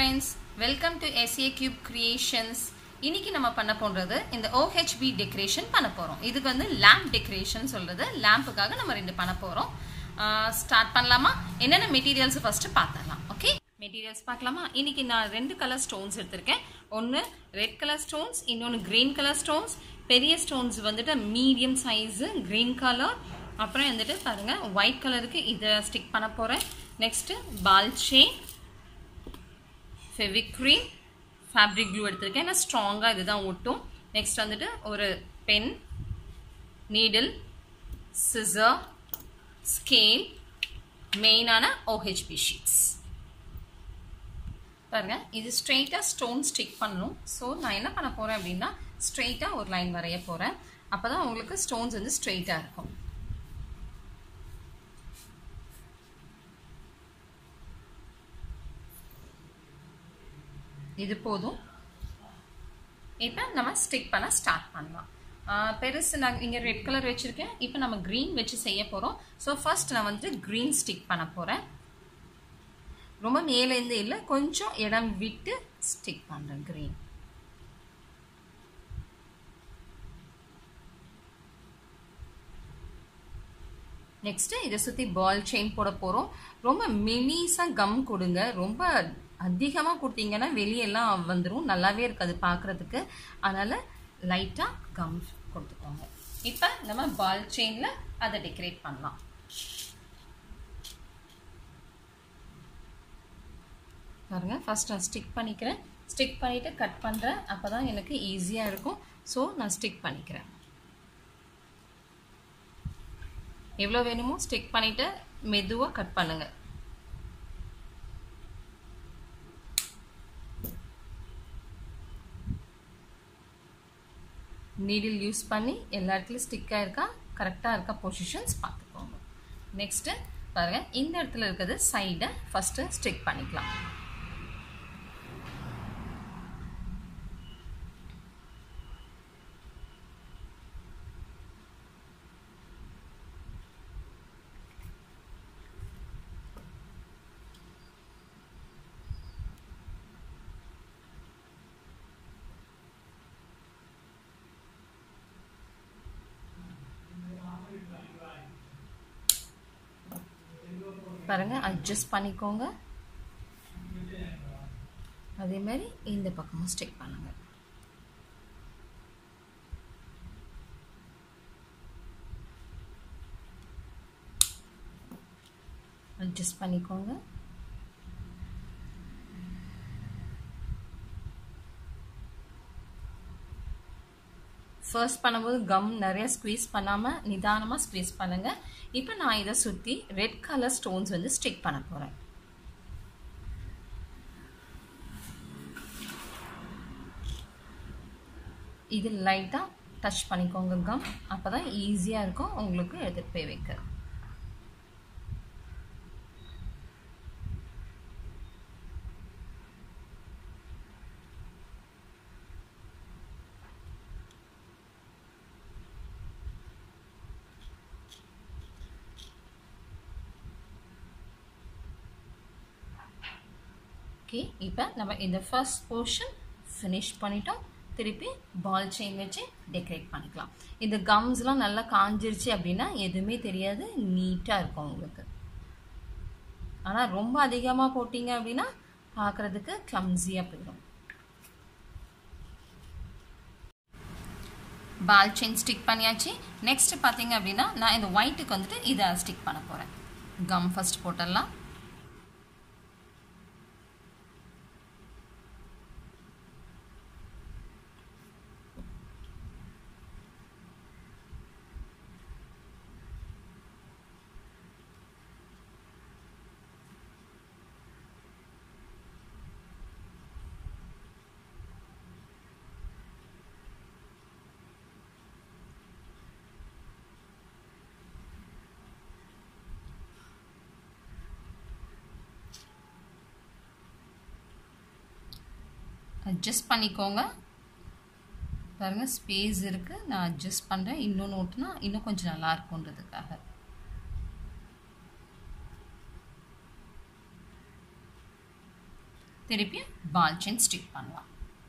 friends welcome to SA cube creations இன்னைக்கு நம்ம பண்ண போன்றது இந்த ஓஹெச்பி டெக்கரேஷன் பண்ண போகிறோம் இதுக்கு வந்து லேம்ப் டெக்கரேஷன் சொல்கிறது லேம்புக்காக நம்ம ரெண்டு பண்ண போகிறோம் ஸ்டார்ட் பண்ணலாமா என்னென்ன மெட்டீரியல்ஸ் ஃபஸ்ட்டு பார்த்துடலாம் ஓகே மெட்டீரியல்ஸ் பார்க்கலாமா இன்னைக்கு நான் ரெண்டு கலர் ஸ்டோன்ஸ் எடுத்திருக்கேன் ஒன்று ரெட் கலர் ஸ்டோன்ஸ் இன்னொன்று க்ரீன் கலர் ஸ்டோன்ஸ் பெரிய ஸ்டோன்ஸ் வந்துட்டு மீடியம் சைஸு க்ரீன் கலர் அப்புறம் வந்துட்டு பாருங்கள் ஒயிட் கலருக்கு இதை ஸ்டிக் பண்ண போகிறேன் next ball chain Fevicream fabric glue எடுத்திருக்கேன் ஏன்னா ஸ்ட்ராங்காக இதுதான் ஒட்டும் நெக்ஸ்ட் வந்துட்டு ஒரு பென் நீடில் சிசர் ஸ்கேல் மெயினான ஓஹெச்பி ஷீட்ஸ் பாருங்க இது ஸ்ட்ரெயிட்டாக ஸ்டோன் ஸ்டிக் பண்ணணும் ஸோ நான் என்ன பண்ண போகிறேன் அப்படின்னா ஸ்ட்ரெயிட்டாக ஒரு லைன் வரைய போகிறேன் அப்போ தான் உங்களுக்கு ஸ்டோன்ஸ் வந்து ஸ்ட்ரெயிட்டாக இருக்கும் இது போதும் இப்போ நம்ம ஸ்டிக் பண்ண ஸ்டார்ட் பண்ணலாம் பெருசு நான் இங்கே ரெட் கலர் வச்சுருக்கேன் இப்போ நம்ம க்ரீன் வச்சு செய்ய போகிறோம் ஸோ ஃபர்ஸ்ட் நான் வந்து க்ரீன் ஸ்டிக் பண்ண போகிறேன் ரொம்ப மேலேருந்து இல்லை கொஞ்சம் இடம் விட்டு ஸ்டிக் பண்ணுறேன் க்ரீன் நெக்ஸ்ட்டு இதை சுற்றி பால் செயின் போட போகிறோம் ரொம்ப மெனிஸாக கம் கொடுங்க ரொம்ப அதிகமாக கொடுத்தீங்கன்னா வெளியெல்லாம் வந்துடும் நல்லாவே இருக்காது பார்க்குறதுக்கு அதனால் லைட்டாக கம் கொடுத்துக்கோங்க இப்போ நம்ம பால் செயினில் அதை டெக்கரேட் பண்ணலாம் பாருங்கள் ஃபஸ்ட் நான் ஸ்டிக் பண்ணிக்கிறேன் ஸ்டிக் பண்ணிவிட்டு கட் பண்ணுறேன் அப்போ தான் எனக்கு ஈஸியாக இருக்கும் ஸோ நான் ஸ்டிக் பண்ணிக்கிறேன் எவ்வளோ வேணுமோ ஸ்டிக் பண்ணிவிட்டு மெதுவாக கட் பண்ணுங்கள் நீடில் யூஸ் பண்ணி எல்லா இடத்துலையும் ஸ்டிக்காக இருக்கா கரெக்டாக இருக்கா பொசிஷன்ஸ் பார்த்துக்கோங்க நெக்ஸ்ட்டு பாருங்கள் இந்த இடத்துல இருக்கிறது சைடை ஃபஸ்ட்டு ஸ்டிக் பண்ணிக்கலாம் பாருங்க அட்ஜஸ்ட் பண்ணிக்கோங்க அதே மாதிரி இந்த பக்கமும் ஸ்டிக் பண்ணுங்க அட்ஜஸ்ட் பண்ணிக்கோங்க ஃபர்ஸ்ட் பண்ணும்போது கம் நிறைய ஸ்க்வீஸ் பண்ணாமல் நிதானமாக ஸ்க்வீஸ் பண்ணுங்கள் இப்போ நான் இதை சுற்றி ரெட் கலர் ஸ்டோன்ஸ் வந்து ஸ்டிக் பண்ண போகிறேன் இது லைட்டாக டச் பண்ணிக்கோங்க கம் அப்போ தான் ஈஸியாக இருக்கும் உங்களுக்கு எடுத்துகிட்டு போய் வைக்க ஓகே இப்போ நம்ம இந்த ஃபர்ஸ்ட் போர்ஷன் ஃபினிஷ் பண்ணிட்டோம் திருப்பி பால் செயின் வச்சு டெக்கரேட் பண்ணிக்கலாம் இந்த கம்ஸ்லாம் நல்லா காஞ்சிருச்சு அப்படின்னா எதுவுமே தெரியாது நீட்டாக இருக்கும் உங்களுக்கு ஆனால் ரொம்ப அதிகமாக போட்டிங்க அப்படின்னா பார்க்குறதுக்கு கிளம்ஸியாக போயிடும் பால் செயின் ஸ்டிக் பண்ணியாச்சு நெக்ஸ்ட் பார்த்தீங்க அப்படின்னா நான் இந்த ஒயிட்டுக்கு வந்துட்டு இதை ஸ்டிக் பண்ண போகிறேன் கம் ஃபஸ்ட் போட்டுடலாம் அட்ஜஸ்ட் பண்ணிக்கோங்க பாருங்கள் ஸ்பேஸ் இருக்குது நான் அட்ஜஸ்ட் பண்ணுறேன் இன்னொன்று ஓட்டுனா இன்னும் கொஞ்சம் நல்லா இருக்குன்றதுக்காக திருப்பி பால் செயின் ஸ்டிக் பண்ணலாம்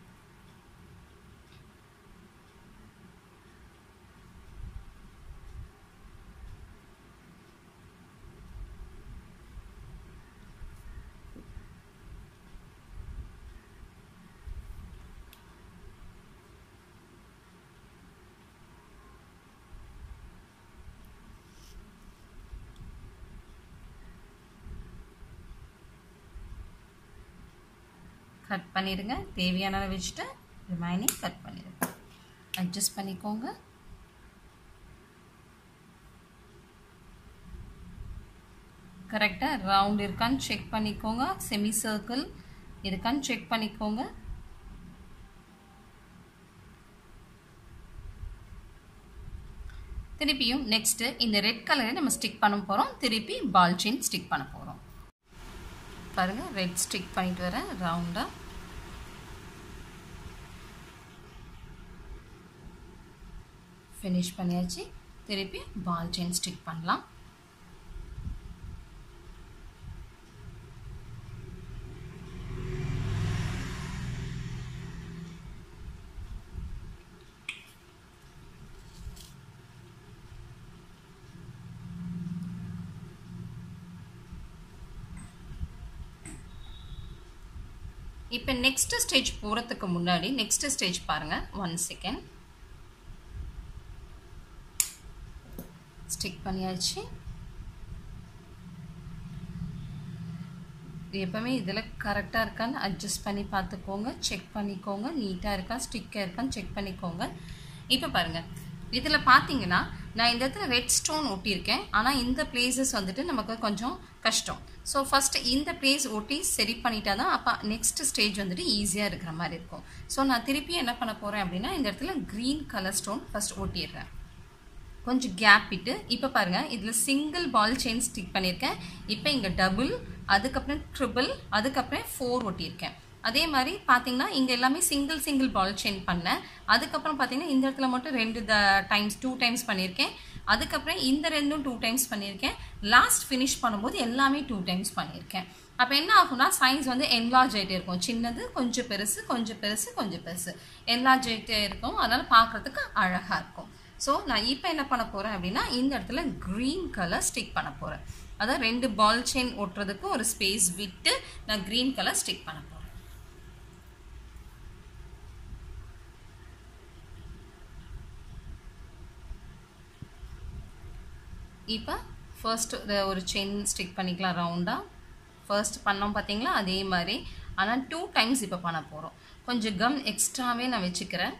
கட் பண்ணிடுங்க தேவையான அளவு வச்சுட்டு ரிமைனிங் கட் பண்ணிடுங்க அட்ஜஸ்ட் பண்ணிக்கோங்க கரெக்டாக ரவுண்ட் இருக்கான்னு செக் பண்ணிக்கோங்க செமி சர்க்கிள் இருக்கான்னு செக் பண்ணிக்கோங்க திருப்பியும் நெக்ஸ்ட்டு இந்த ரெட் கலரை நம்ம ஸ்டிக் பண்ண போகிறோம் திருப்பி பால் செயின் ஸ்டிக் பண்ண போகிறோம் பாருங்கள் ரெட் ஸ்டிக் பண்ணிட்டு வரேன் ரவுண்டாக ஃபினிஷ் பண்ணியாச்சு திருப்பி பால் செயின் ஸ்டிக் பண்ணலாம் இப்போ நெக்ஸ்ட் ஸ்டேஜ் போகிறதுக்கு முன்னாடி நெக்ஸ்ட் ஸ்டேஜ் பாருங்கள் ஒன் செகண்ட் ஸ்டிக் பண்ணியாச்சு எப்பவுமே இதில் கரெக்டாக இருக்கான்னு அட்ஜஸ்ட் பண்ணி பார்த்துக்கோங்க செக் பண்ணிக்கோங்க நீட்டாக இருக்கா ஸ்டிக்காக இருக்கான்னு செக் பண்ணிக்கோங்க இப்போ பாருங்கள் இதில் பார்த்தீங்கன்னா நான் இந்த இடத்துல ரெட் ஸ்டோன் ஒட்டியிருக்கேன் ஆனால் இந்த பிளேசஸ் வந்துட்டு நமக்கு கொஞ்சம் கஷ்டம் ஸோ ஃபஸ்ட்டு இந்த பிளேஸ் ஒட்டி சரி பண்ணிட்டா தான் அப்போ நெக்ஸ்ட் ஸ்டேஜ் வந்துட்டு ஈஸியாக இருக்கிற மாதிரி இருக்கும் ஸோ நான் திருப்பி என்ன பண்ண போகிறேன் அப்படின்னா இந்த இடத்துல க்ரீன் கலர் ஸ்டோன் ஃபஸ்ட் ஒட்டிடுறேன் கொஞ்சம் கேப் விட்டு இப்போ பாருங்கள் இதில் சிங்கிள் பால் செயின் ஸ்டிக் பண்ணியிருக்கேன் இப்போ இங்கே டபுள் அதுக்கப்புறம் ட்ரிபிள் அதுக்கப்புறம் ஃபோர் ஒட்டியிருக்கேன் அதே மாதிரி பார்த்தீங்கன்னா இங்கே எல்லாமே சிங்கிள் சிங்கிள் பால் செயின் பண்ணேன் அதுக்கப்புறம் பார்த்தீங்கன்னா இந்த இடத்துல மட்டும் ரெண்டு த டைம்ஸ் டூ டைம்ஸ் பண்ணியிருக்கேன் அதுக்கப்புறம் இந்த ரெண்டும் டூ டைம்ஸ் பண்ணியிருக்கேன் லாஸ்ட் ஃபினிஷ் பண்ணும்போது எல்லாமே டூ டைம்ஸ் பண்ணியிருக்கேன் அப்போ என்ன ஆகும்னா சைஸ் வந்து என்லார்ஜ் ஆகிட்டே இருக்கும் சின்னது கொஞ்சம் பெருசு கொஞ்சம் பெருசு கொஞ்சம் பெருசு என்லார்ஜ் ஆகிட்டே இருக்கும் அதனால் பார்க்குறதுக்கு அழகாக இருக்கும் ஸோ நான் இப்போ என்ன பண்ண போகிறேன் அப்படின்னா இந்த இடத்துல க்ரீன் கலர் ஸ்டிக் பண்ண போகிறேன் அதாவது ரெண்டு பால் செயின் ஒட்டுறதுக்கு ஒரு ஸ்பேஸ் விட்டு நான் க்ரீன் கலர் ஸ்டிக் பண்ண போகிறேன் இப்போ ஃபர்ஸ்ட் ஒரு செயின் ஸ்டிக் பண்ணிக்கலாம் ரவுண்டாக ஃபர்ஸ்ட் பண்ணோம் பார்த்தீங்களா அதே மாதிரி ஆனால் டூ டைம்ஸ் இப்போ பண்ண போகிறோம் கொஞ்சம் கம் எக்ஸ்ட்ராவே நான் வச்சுக்கிறேன்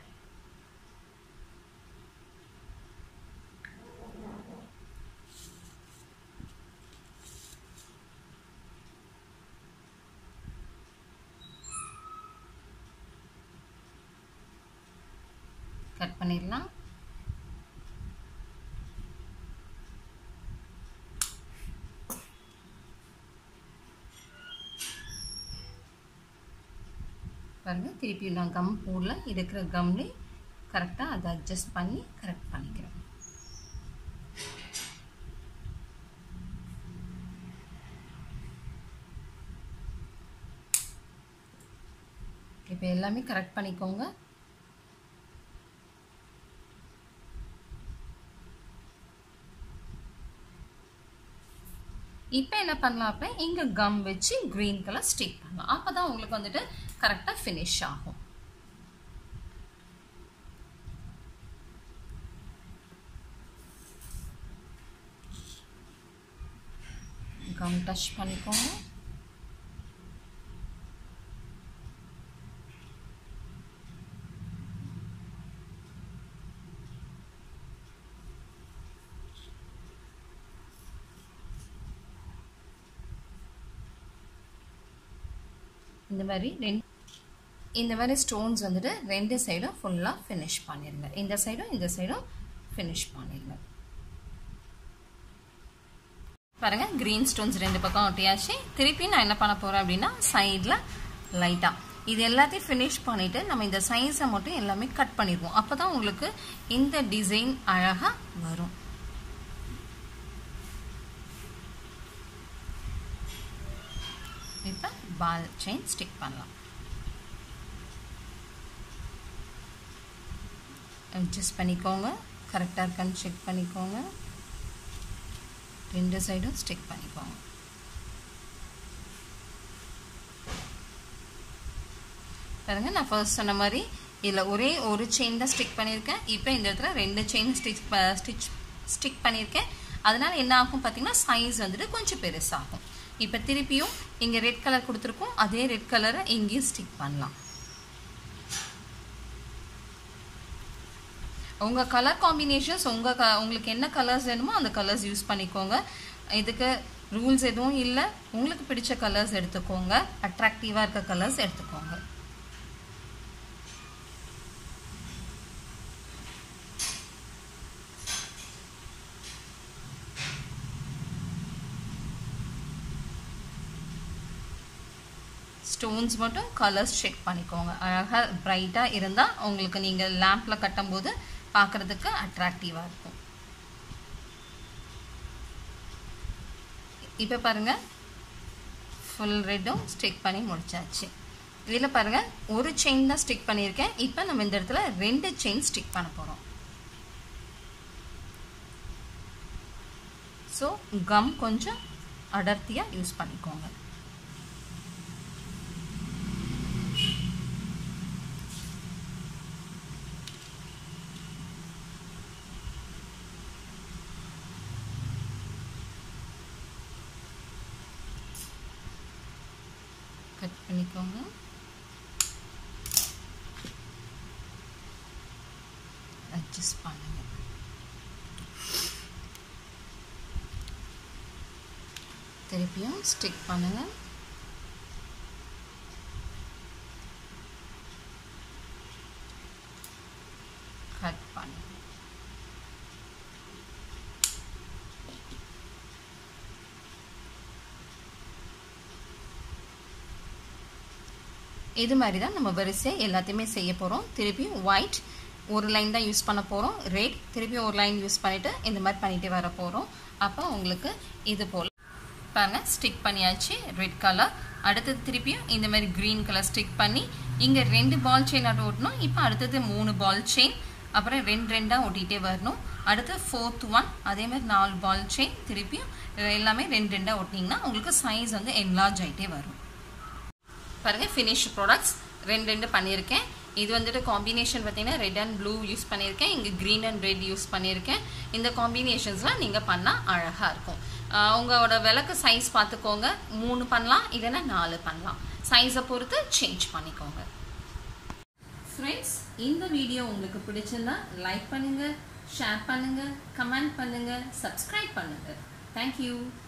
கட் பண்ணிடலாம் பாருங்க திருப்பி நான் கம் போடல இருக்கிற கம்லே கரெக்டாக அதை அட்ஜஸ்ட் பண்ணி கரெக்ட் பண்ணிக்கிறேன் இப்போ எல்லாமே கரெக்ட் பண்ணிக்கோங்க இப்போ என்ன பண்ணலாம் அப்போ இங்கே கம் வச்சு க்ரீன் கலர் ஸ்டிக் பண்ணலாம் அப்போ தான் உங்களுக்கு வந்துட்டு கரெக்டாக ஃபினிஷ் ஆகும் கம் டச் பண்ணிக்கோங்க இந்த மாதிரி ரெண்டு இந்த மாதிரி ஸ்டோன்ஸ் வந்துட்டு ரெண்டு சைடும் ஃபுல்லாக ஃபினிஷ் பண்ணிடுங்க இந்த சைடும் இந்த சைடும் ஃபினிஷ் பண்ணிடுங்க பாருங்கள் க்ரீன் ஸ்டோன்ஸ் ரெண்டு பக்கம் ஒட்டியாச்சு திருப்பி நான் என்ன பண்ண போகிறேன் அப்படின்னா சைடில் லைட்டாக இது எல்லாத்தையும் ஃபினிஷ் பண்ணிவிட்டு நம்ம இந்த சைஸை மட்டும் எல்லாமே கட் பண்ணிடுவோம் அப்போ தான் உங்களுக்கு இந்த டிசைன் அழகாக வரும் இப்போ பால் செயின் ஸ்டிக் பண்ணலாம் அட்ஜஸ்ட் பண்ணிக்கோங்க கரெக்டாக இருக்கான்னு செக் பண்ணிக்கோங்க ரெண்டு சைடும் ஸ்டிக் பண்ணிக்கோங்க பாருங்க நான் ஃபர்ஸ்ட் சொன்ன மாதிரி இதில் ஒரே ஒரு செயின் தான் ஸ்டிக் பண்ணியிருக்கேன் இப்போ இந்த இடத்துல ரெண்டு செயின் ஸ்டிச் ஸ்டிச் ஸ்டிக் பண்ணியிருக்கேன் அதனால என்ன ஆகும் பார்த்தீங்கன்னா சைஸ் வந்துட்டு கொஞ்சம் பெருசாகும் இப்போ திருப்பியும் இங்கே ரெட் கலர் கொடுத்துருக்கோம் அதே ரெட் கலரை இங்கேயும் ஸ்டிக் பண்ணலாம் உங்கள் கலர் காம்பினேஷன்ஸ் உங்கள் க உங்களுக்கு என்ன கலர்ஸ் வேணுமோ அந்த கலர்ஸ் யூஸ் பண்ணிக்கோங்க இதுக்கு ரூல்ஸ் எதுவும் இல்லை உங்களுக்கு பிடிச்ச கலர்ஸ் எடுத்துக்கோங்க அட்ராக்டிவாக இருக்க கலர்ஸ் எடுத்துக்கோங்க ஸ்டோன்ஸ் மட்டும் கலர்ஸ் செக் பண்ணிக்கோங்க அழகாக பிரைட்டாக இருந்தால் உங்களுக்கு நீங்கள் லேம்பில் கட்டும்போது பார்க்குறதுக்கு அட்ராக்டிவாக இருக்கும் இப்போ பாருங்கள் ஃபுல் ரெட்டும் ஸ்டிக் பண்ணி முடிச்சாச்சு இதில் பாருங்கள் ஒரு செயின் தான் ஸ்டிக் பண்ணியிருக்கேன் இப்போ நம்ம இந்த இடத்துல ரெண்டு செயின் ஸ்டிக் பண்ண போகிறோம் ஸோ கம் கொஞ்சம் அடர்த்தியாக யூஸ் பண்ணிக்கோங்க கட் பண்ணிக்கோங்க அட்ஜஸ்ட் பண்ணுங்க திருப்பியும் ஸ்டிக் பண்ணுங்க கட் பண்ணுங்க இது மாதிரி தான் நம்ம வரிசையாக எல்லாத்தையுமே செய்ய போகிறோம் திருப்பியும் ஒயிட் ஒரு லைன் தான் யூஸ் பண்ண போகிறோம் ரெட் திருப்பியும் ஒரு லைன் யூஸ் பண்ணிவிட்டு இந்த மாதிரி பண்ணிகிட்டே வர போகிறோம் அப்போ உங்களுக்கு இது போல் பாருங்க ஸ்டிக் பண்ணியாச்சு ரெட் கலர் அடுத்தது திருப்பியும் இந்த மாதிரி க்ரீன் கலர் ஸ்டிக் பண்ணி இங்கே ரெண்டு பால் செயின் ஆட்டு ஓட்டணும் இப்போ அடுத்தது மூணு பால் செயின் அப்புறம் ரெண்டு ரெண்டாக ஒட்டிகிட்டே வரணும் அடுத்து ஃபோர்த் ஒன் அதே மாதிரி நாலு பால் செயின் திருப்பியும் எல்லாமே ரெண்டு ரெண்டாக ஒட்டினீங்கன்னா உங்களுக்கு சைஸ் வந்து என்லார்ஜ் ஆகிட்டே வரும் பாருங்கள் ஃபினிஷ் ப்ராடக்ட்ஸ் ரெண்டு ரெண்டு பண்ணியிருக்கேன் இது வந்துட்டு காம்பினேஷன் பார்த்தீங்கன்னா ரெட் அண்ட் ப்ளூ யூஸ் பண்ணியிருக்கேன் இங்கே க்ரீன் அண்ட் ரெட் யூஸ் பண்ணியிருக்கேன் இந்த காம்பினேஷன்ஸ்லாம் நீங்கள் பண்ணால் அழகாக இருக்கும் உங்களோட விளக்கு சைஸ் பார்த்துக்கோங்க மூணு பண்ணலாம் இல்லைன்னா நாலு பண்ணலாம் சைஸை பொறுத்து சேஞ்ச் பண்ணிக்கோங்க ஃப்ரெண்ட்ஸ் இந்த வீடியோ உங்களுக்கு பிடிச்சிருந்தா லைக் பண்ணுங்கள் ஷேர் பண்ணுங்கள் கமெண்ட் பண்ணுங்கள் சப்ஸ்கிரைப் பண்ணுங்கள் தேங்க்யூ